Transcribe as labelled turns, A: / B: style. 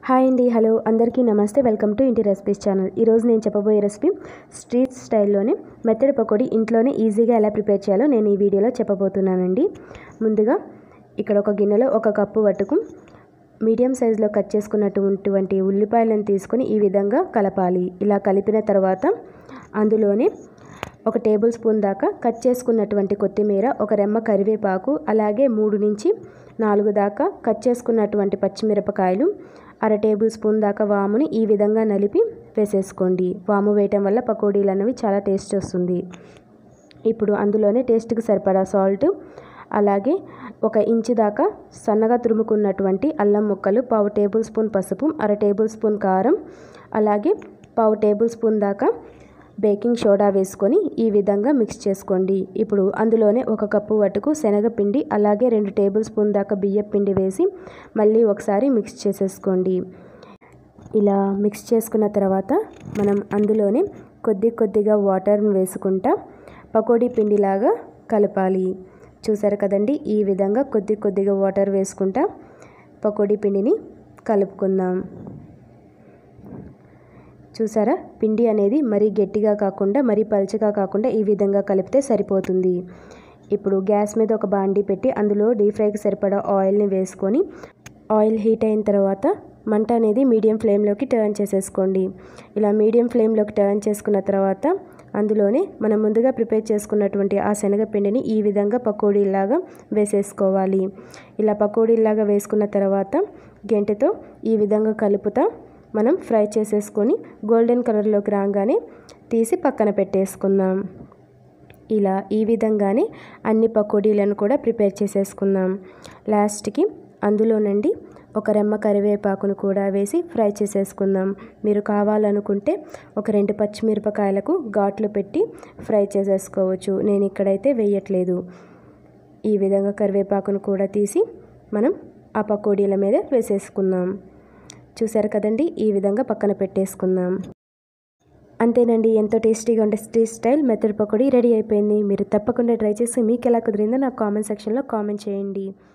A: hi అండి hello అందరికీ నమస్తే వెల్కమ్ టు ఇంటి రెసిపీస్ ఛానల్ ఈరోజు నేను చెప్పబోయే రెసిపీ స్ట్రీట్ స్టైల్లోనే మెత్తడి పకోడీ ఇంట్లోనే ఈజీగా ఎలా ప్రిపేర్ చేయాలో నేను ఈ వీడియోలో చెప్పబోతున్నానండి ముందుగా ఇక్కడ ఒక గిన్నెలో ఒక కప్పు వట్టుకు మీడియం సైజులో కట్ చేసుకున్నటువంటి ఉల్లిపాయలను తీసుకొని ఈ విధంగా కలపాలి ఇలా కలిపిన తర్వాత అందులోనే ఒక టేబుల్ స్పూన్ దాకా కట్ చేసుకున్నటువంటి కొత్తిమీర ఒక రెమ్మ కరివేపాకు అలాగే మూడు నుంచి నాలుగు దాకా కట్ చేసుకున్నటువంటి పచ్చిమిరపకాయలు అర టేబుల్ స్పూన్ దాకా వాముని ఈ విధంగా నలిపి వేసేసుకోండి వాము వేయటం వల్ల పకోడీలు అనేవి చాలా టేస్ట్ వస్తుంది ఇప్పుడు అందులోనే టేస్ట్కి సరిపడా సాల్ట్ అలాగే ఒక ఇంచు దాకా సన్నగా తురుముకున్నటువంటి అల్లం ముక్కలు పావు టేబుల్ స్పూన్ పసుపు అర టేబుల్ స్పూన్ కారం అలాగే పావు టేబుల్ స్పూన్ దాకా బేకింగ్ సోడా వేసుకొని ఈ విధంగా మిక్స్ చేసుకోండి ఇప్పుడు అందులోనే ఒక కప్పు వటుకు శనగపిండి అలాగే రెండు టేబుల్ స్పూన్ దాకా బియ్యం పిండి వేసి మళ్ళీ ఒకసారి మిక్స్ చేసేసుకోండి ఇలా మిక్స్ చేసుకున్న తర్వాత మనం అందులోనే కొద్ది కొద్దిగా వాటర్ని వేసుకుంటా పకోడీ పిండిలాగా కలపాలి చూసారు కదండి ఈ విధంగా కొద్ది కొద్దిగా వాటర్ వేసుకుంటా పకోడీ పిండిని కలుపుకుందాం చూసారా పిండి అనేది మరీ గట్టిగా కాకుండా మరీ పలుచగా కాకుండా ఈ విధంగా కలిపితే సరిపోతుంది ఇప్పుడు గ్యాస్ మీద ఒక బాండీ పెట్టి అందులో డీప్ ఫ్రైకి సరిపడా ఆయిల్ని వేసుకొని ఆయిల్ హీట్ అయిన తర్వాత మంట అనేది మీడియం ఫ్లేమ్లోకి టర్న్ చేసేసుకోండి ఇలా మీడియం ఫ్లేమ్లోకి టర్న్ చేసుకున్న తర్వాత అందులోనే మనం ముందుగా ప్రిపేర్ చేసుకున్నటువంటి ఆ శనగపిండిని ఈ విధంగా పకోడీలాగా వేసేసుకోవాలి ఇలా పకోడీలాగా వేసుకున్న తర్వాత గెంటెతో ఈ విధంగా కలుపుతా మనం ఫ్రై చేసేసుకొని గోల్డెన్ కలర్లోకి రాగానే తీసి పక్కన పెట్టేసుకుందాం ఇలా ఈ విధంగానే అన్ని పకోడీలను కూడా ప్రిపేర్ చేసేసుకుందాం లాస్ట్కి అందులోనండి ఒక రెమ్మ కరివేపాకును కూడా వేసి ఫ్రై చేసేసుకుందాం మీరు కావాలనుకుంటే ఒక రెండు పచ్చిమిరపకాయలకు ఘాట్లు పెట్టి ఫ్రై చేసేసుకోవచ్చు నేను ఇక్కడైతే వేయట్లేదు ఈ విధంగా కరివేపాకును కూడా తీసి మనం ఆ పకోడీల మీద వేసేసుకుందాం చూసారు కదండి ఈ విధంగా పక్కన పెట్టేసుకుందాం అంతేనండి ఎంతో టేస్టీగా ఉండే street style method pakodi ready అయిపోయింది మీరు తప్పకుండా ట్రై చేసి మీకు ఎలా కుదిరిందో నాకు కామెంట్ సెక్షన్లో కామెంట్ చేయండి